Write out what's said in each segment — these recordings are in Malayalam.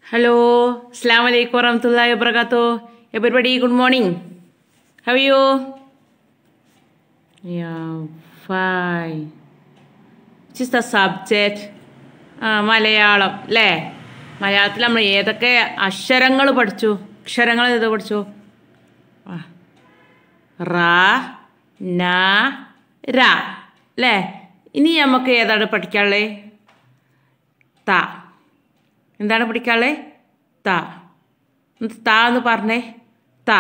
Hello, Assalamu alaikum warahmatullahi wabarakatuh. Everybody, good morning. How are you? Yeah, fine. Which is the subject? ആ മലയാളം അല്ലേ മലയാളത്തിൽ നമ്മൾ ഏതൊക്കെ അക്ഷരങ്ങൾ പഠിച്ചു അക്ഷരങ്ങൾ ഏത് പഠിച്ചു ആ. റ ന ര അല്ലേ ഇനി നമുക്ക് ഏതാണ് പഠിക്കാനുള്ളത് ത എന്താണ് പഠിക്കാനുള്ളത് ത എന്നിട്ട് ത എന്ന് പറഞ്ഞേ ത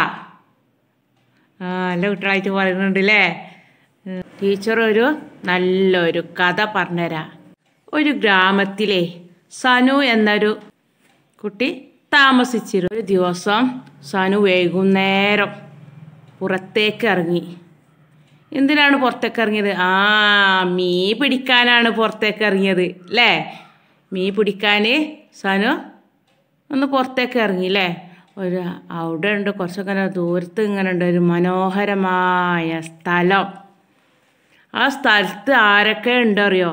ആ നല്ല കുട്ടികളായിട്ട് പറയുന്നുണ്ട് അല്ലേ ടീച്ചർ ഒരു നല്ലൊരു കഥ പറഞ്ഞുതരാം ഒരു ഗ്രാമത്തിലെ സനു എന്നൊരു കുട്ടി താമസിച്ചിരുന്നു ഒരു ദിവസം സനു വൈകുന്നേരം പുറത്തേക്ക് ഇറങ്ങി എന്തിനാണ് പുറത്തേക്ക് ഇറങ്ങിയത് ആ മീ പിടിക്കാനാണ് പുറത്തേക്ക് ഇറങ്ങിയത് അല്ലേ മീ പിടിക്കാൻ സനു ഒന്ന് പുറത്തേക്ക് ഇറങ്ങി അല്ലേ ഒരു അവിടെ ഉണ്ട് കുറച്ചൊക്കെ ഇങ്ങനെ ദൂരത്ത് ഇങ്ങനെ ഉണ്ട് ഒരു മനോഹരമായ സ്ഥലം ആ സ്ഥലത്ത് ആരൊക്കെ ഉണ്ടറിയോ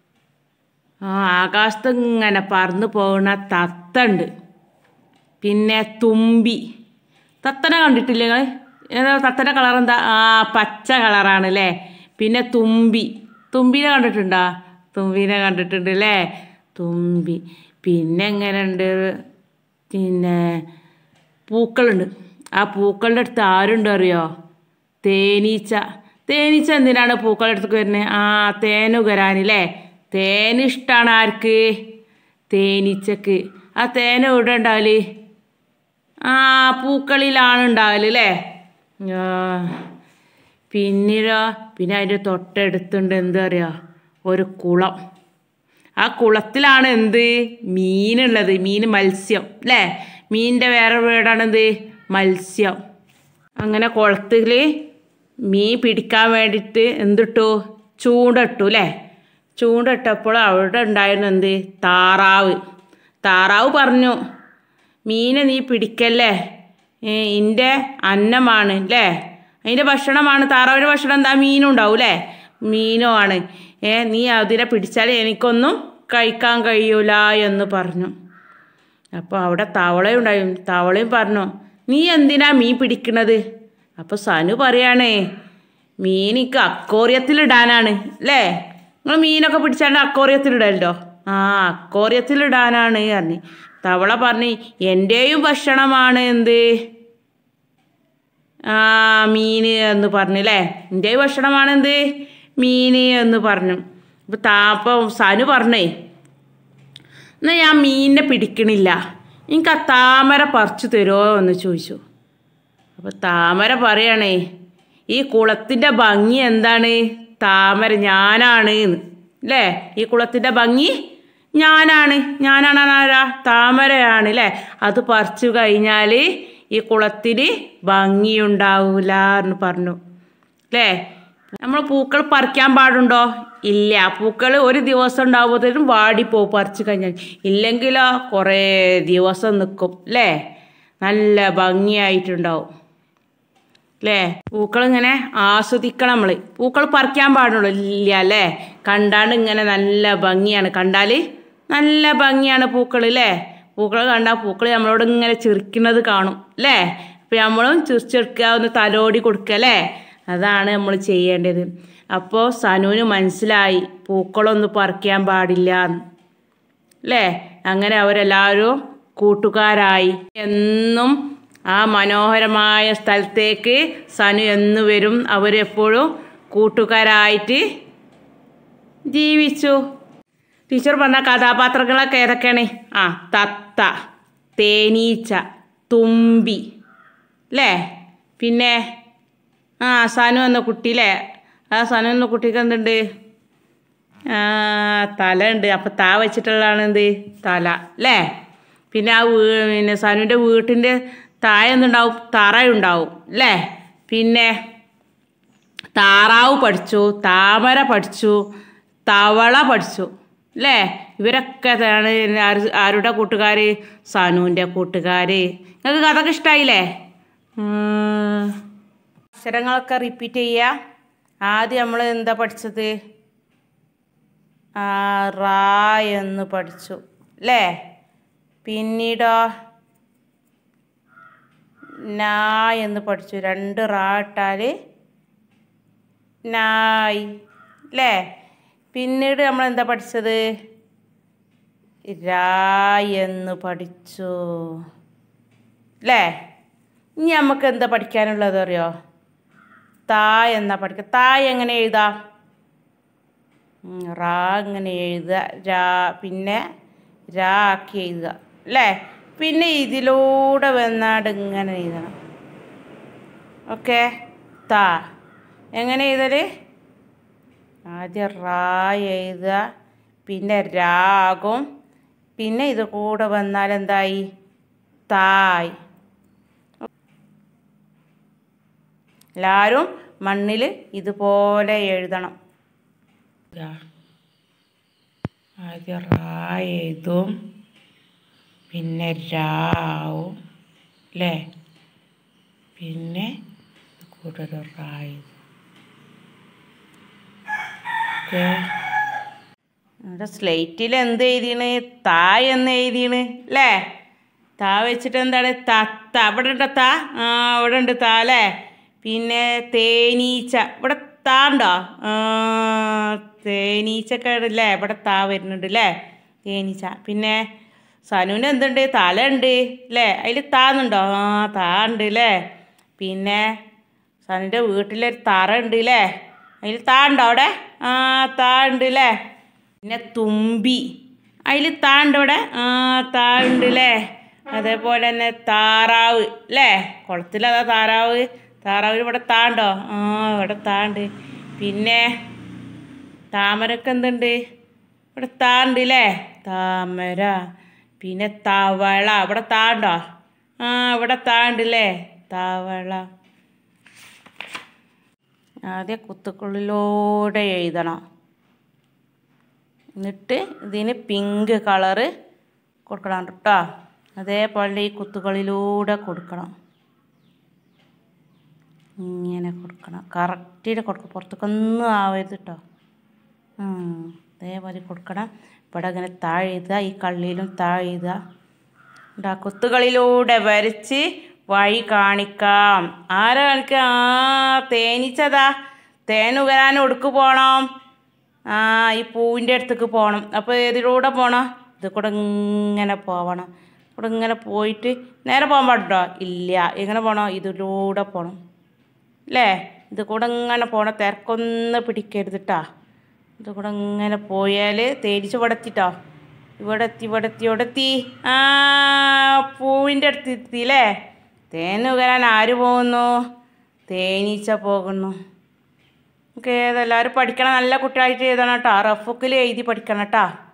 ആ ആകാശത്ത് ഇങ്ങനെ പറന്ന് പോകുന്ന തത്തുണ്ട് പിന്നെ തുമ്പി തത്തനെ കണ്ടിട്ടില്ലേ നിങ്ങൾ ഏതാ തത്തൻ്റെ കളർ എന്താ ആ പച്ച കളറാണ് അല്ലേ പിന്നെ തുമ്പി തുമ്പിനെ കണ്ടിട്ടുണ്ടോ തുമ്പിനെ കണ്ടിട്ടുണ്ട് അല്ലേ തുമ്പി പിന്നെ എങ്ങനെയുണ്ട് പിന്നെ പൂക്കളുണ്ട് ആ പൂക്കളുടെ അടുത്ത് ആരുണ്ട് അറിയോ തേനീച്ച തേനീച്ച എന്തിനാണ് പൂക്കളുടെ അടുത്തേക്ക് വരുന്നത് ആ തേനുകരാനല്ലേ തേൻ ഇഷ്ടമാണ് ആർക്ക് തേനീച്ചക്ക് ആ തേൻ എവിടെ ഉണ്ടാവല് ആ പൂക്കളിലാണ് ഉണ്ടാവല് അല്ലേ ആ, പിന്നിരോ പിന്നെ അതിൻ്റെ തൊട്ടടുത്തുണ്ട് എന്താ പറയുക ഒരു കുളം ആ കുളത്തിലാണ് എന്ത് മീനുള്ളത് മീൻ മത്സ്യം അല്ലേ മീനിൻ്റെ വേറെ വീടാണെന്ത് മത്സ്യം അങ്ങനെ കുളത്തിൽ മീൻ പിടിക്കാൻ വേണ്ടിയിട്ട് എന്തിട്ടു ചൂണ്ടിട്ടു അല്ലേ ചൂണ്ടിട്ടപ്പോൾ അവിടെ ഉണ്ടായിരുന്നു എന്ത് താറാവ് താറാവ് പറഞ്ഞു മീനെ നീ പിടിക്കല്ലേ എൻ്റെ അന്നമാണ് അല്ലേ അതിൻ്റെ ഭക്ഷണമാണ് താറാവിൻ്റെ ഭക്ഷണം എന്താ മീനും ഉണ്ടാവും അല്ലേ മീനും ആണ് ഏ നീ അതിനെ പിടിച്ചാൽ എനിക്കൊന്നും കഴിക്കാൻ കഴിയൂല എന്ന് പറഞ്ഞു അപ്പോൾ അവിടെ തവളയും ഉണ്ടായും തവളയും പറഞ്ഞു നീ എന്തിനാ മീൻ പിടിക്കണത് അപ്പോൾ സനു പറയാണേ മീനിക്ക് അക്കോറിയത്തിലിടാനാണ് അല്ലേ നിങ്ങൾ മീനൊക്കെ പിടിച്ചാണ്ട് അക്കോറിയത്തിലിടല്ലോ ആ അക്കോറിയത്തിലിടാനാണ് പറഞ്ഞു തവള പറഞ്ഞു എൻ്റെയും ഭക്ഷണമാണ് എന്ത് ആ മീൻ എന്ന് പറഞ്ഞു അല്ലേ എൻ്റെയും ഭക്ഷണമാണ് എന്ത് മീൻ എന്ന് പറഞ്ഞു അപ്പോൾ താപ്പം സനു പറഞ്ഞേ എന്നാൽ ഞാൻ മീനിനെ പിടിക്കണില്ല എനിക്ക് ആ താമര പറിച്ചു തരുമോ എന്ന് ചോദിച്ചു അപ്പോൾ താമര പറയണേ ഈ കുളത്തിൻ്റെ ഭംഗി എന്താണ് താമര ഞാനാണ് എന്ന് അല്ലേ ഈ കുളത്തിൻ്റെ ഭംഗി ഞാനാണ് ഞാനാണ് ആരാ താമരയാണ് അല്ലേ അത് പറിച്ചു കഴിഞ്ഞാൽ ഈ കുളത്തിന് ഭംഗിയുണ്ടാവില്ല എന്ന് പറഞ്ഞു അല്ലേ നമ്മൾ പൂക്കൾ പറിക്കാൻ പാടുണ്ടോ ഇല്ല പൂക്കൾ ഒരു ദിവസം ഉണ്ടാകുമ്പോഴത്തേനും വാടിപ്പോവും പറിച്ചു കഴിഞ്ഞാൽ ഇല്ലെങ്കിലോ കുറേ ദിവസം നിൽക്കും അല്ലേ നല്ല ഭംഗിയായിട്ടുണ്ടാവും അല്ലേ പൂക്കൾ ഇങ്ങനെ ആസ്വദിക്കണം നമ്മൾ പൂക്കൾ പറിക്കാൻ പാടുള്ളൂ ഇല്ല അല്ലേ കണ്ടാണ്ട് ഇങ്ങനെ നല്ല ഭംഗിയാണ് കണ്ടാൽ നല്ല ഭംഗിയാണ് പൂക്കൾ അല്ലേ പൂക്കൾ കണ്ടാൽ പൂക്കൾ നമ്മളോട് ഇങ്ങനെ ചിരിക്കുന്നത് കാണും അല്ലേ അപ്പം നമ്മളും ചിരിച്ചെടുക്കുക ഒന്ന് തലോടി കൊടുക്കുക അല്ലേ അതാണ് നമ്മൾ ചെയ്യേണ്ടത് അപ്പോൾ സനുവിന് മനസ്സിലായി പൂക്കളൊന്നും പറിക്കാൻ പാടില്ല എന്ന് അല്ലേ അങ്ങനെ അവരെല്ലാവരും കൂട്ടുകാരായി എന്നും ആ മനോഹരമായ സ്ഥലത്തേക്ക് സനു എന്ന് വരും അവരെപ്പോഴും കൂട്ടുകാരായിട്ട് ജീവിച്ചു ടീച്ചർ പറഞ്ഞ കഥാപാത്രങ്ങളൊക്കെ ഏതൊക്കെയാണ് ആ തത്ത തേനീച്ച തുമ്പി അല്ലേ പിന്നെ ആ സനു എന്ന കുട്ടി അല്ലേ ആ സനു എന്ന കുട്ടിക്ക് എന്തുണ്ട് ആ, തല ഉണ്ട് അപ്പം താ വെച്ചിട്ടുള്ളതാണ് എന്ത് തല അല്ലേ പിന്നെ ആ വീ പിന്നെ സനുവിൻ്റെ വീട്ടിൻ്റെ താഴെ എന്തുണ്ടാവും തറയുണ്ടാവും അല്ലേ പിന്നെ താറാവ് പഠിച്ചു താമര പഠിച്ചു തവള പഠിച്ചു അല്ലേ ഇവരൊക്കെ ആണ് ആര് ആരുടെ കൂട്ടുകാർ സനുവിൻ്റെ കൂട്ടുകാർ നിങ്ങൾക്ക് കഥക്ക് ഇഷ്ടമായില്ലേ ഉം. അക്ഷരങ്ങളൊക്കെ റിപ്പീറ്റ് ചെയ്യുക ആദ്യം നമ്മൾ എന്താ പഠിച്ചത് ആ റാ എന്ന് പഠിച്ചു അല്ലേ പിന്നീടോ നാ എന്ന് പഠിച്ചു രണ്ട് റാ ഇട്ടാൽ നായ് അല്ലേ പിന്നീട് നമ്മൾ എന്താ പഠിച്ചത് രാ എന്ന് പഠിച്ചു അല്ലേ ഇനി നമുക്ക് എന്താ പഠിക്കാനുള്ളത് അറിയോ താ എന്നാ പഠിക്കുക താ എങ്ങനെ എഴുതാം ഉം, റാ ഇങ്ങനെ എഴുതുക രാ പിന്നെ രാ ആക്കി എഴുതുക അല്ലേ പിന്നെ ഇതിലൂടെ വന്നാട് ഇങ്ങനെ എഴുതണം ഓക്കെ താ എങ്ങനെ എഴുതല് ആദ്യം റാ എഴുതുക പിന്നെ രാ ആകും പിന്നെ ഇത് കൂടെ വന്നാൽ എന്തായി തായ് എല്ലാവരും മണ്ണിൽ ഇതുപോലെ എഴുതണം ആദ്യം റാ എഴുതും പിന്നെ രാവും അല്ലേ പിന്നെ ഇത് കൂടെ ഒരു റാ എഴുതും ഓക്കെ നമ്മുടെ സ്ലേറ്റിൽ എന്ത് എഴുതിയാണ് താ എന്ന് എഴുതിയാണ് അല്ലേ താ വെച്ചിട്ട് എന്താണ് തത്ത ഇവിടെ ഉണ്ടോ താ ആ ഇവിടെ ഉണ്ട് താ അല്ലേ പിന്നെ തേനീച്ച ഇവിടെ താ ഉണ്ടോ ആ തേനീച്ചൊക്കെ അല്ലേ ഇവിടെ താ വരുന്നുണ്ട് അല്ലേ തേനീച്ച പിന്നെ സനുവിന് എന്തുണ്ട് തല ഉണ്ട് അല്ലേ അതിൽ താന്നുണ്ടോ ആ താ ഉണ്ട് അല്ലേ പിന്നെ സനുവിൻ്റെ വീട്ടിലൊരു തറ ഉണ്ട് അല്ലേ അതിൽ താ ഉണ്ടോ അവിടെ ആ താ ഉണ്ട് അല്ലേ പിന്നെ തുമ്പി അതിൽ താ ഉണ്ട് ഇവിടെ ആ താ ഉണ്ട് അല്ലേ അതേപോലെ തന്നെ താറാവ് അല്ലേ കുളത്തിലതാ താറാവ് താറാവിന് ഇവിടെ താ ഉണ്ടോ ആ ഇവിടെ താ ഉണ്ട് പിന്നെ താമരക്ക് എന്തുണ്ട് ഇവിടെ താ ഉണ്ട് അല്ലേ താമര പിന്നെ തവള ഇവിടെ താ ഉണ്ടോ ആ ഇവിടെ താ ഉണ്ട് അല്ലേ തവള ആദ്യം കുത്തുക്കുള്ളിലൂടെ എഴുതണം എന്നിട്ട് ഇതിന് പിങ്ക് കളറ് കൊടുക്കണം കേട്ടോ അതേപോലെ ഈ കുത്തുകളിലൂടെ കൊടുക്കണം ഇങ്ങനെ കൊടുക്കണം കറക്റ്റിൽ കൊടുക്കണം പുറത്തേക്കൊന്നും ആവരുത് കേട്ടോ അതേപോലെ കൊടുക്കണം ഇവിടെ ഇങ്ങനെ താഴെ എഴുതുക ഈ കള്ളിയിലും താഴെ എഴുതുക ഇതാ കുത്തുകളിലൂടെ വരച്ച് വഴി കാണിക്കാം ആരാ കാണിക്കുക ആ തേനീച്ചതാ തേനുകരാൻ ഒടുക്ക് പോകണം ആ ഈ പൂവിൻ്റെ അടുത്തേക്ക് പോകണം അപ്പോൾ ഇതിലൂടെ പോകണം ഇത് കൂടെ ഇങ്ങനെ പോവണം ഇവിടെ ഇങ്ങനെ പോയിട്ട് നേരെ പോകാൻ പാടുണ്ടോ ഇല്ല എങ്ങനെ പോകണം ഇതിലൂടെ പോകണം അല്ലേ ഇത് കൂടെ ഇങ്ങനെ പോകണം തിരക്കൊന്ന് പിടിക്കരുത് കേട്ടോ ഇത് കൂടെ ഇങ്ങനെ പോയാൽ തേനീച്ച ഇവിടെ എത്തിട്ടോ ഇവിടെ എത്തി ഇവിടെ എത്തി ഇവിടെ എത്തി ആ പൂവിൻ്റെ അടുത്ത് എത്തിയില്ലേ തേൻ ഉകരാൻ ആര് പോകുന്നു തേനീച്ച പോകുന്നു ഓക്കെ ഏതെല്ലാവരും പഠിക്കണം നല്ല കുട്ടിയായിട്ട് എഴുതണം കേട്ടോ റഫുക്കിൽ എഴുതി പഠിക്കണം കേട്ടോ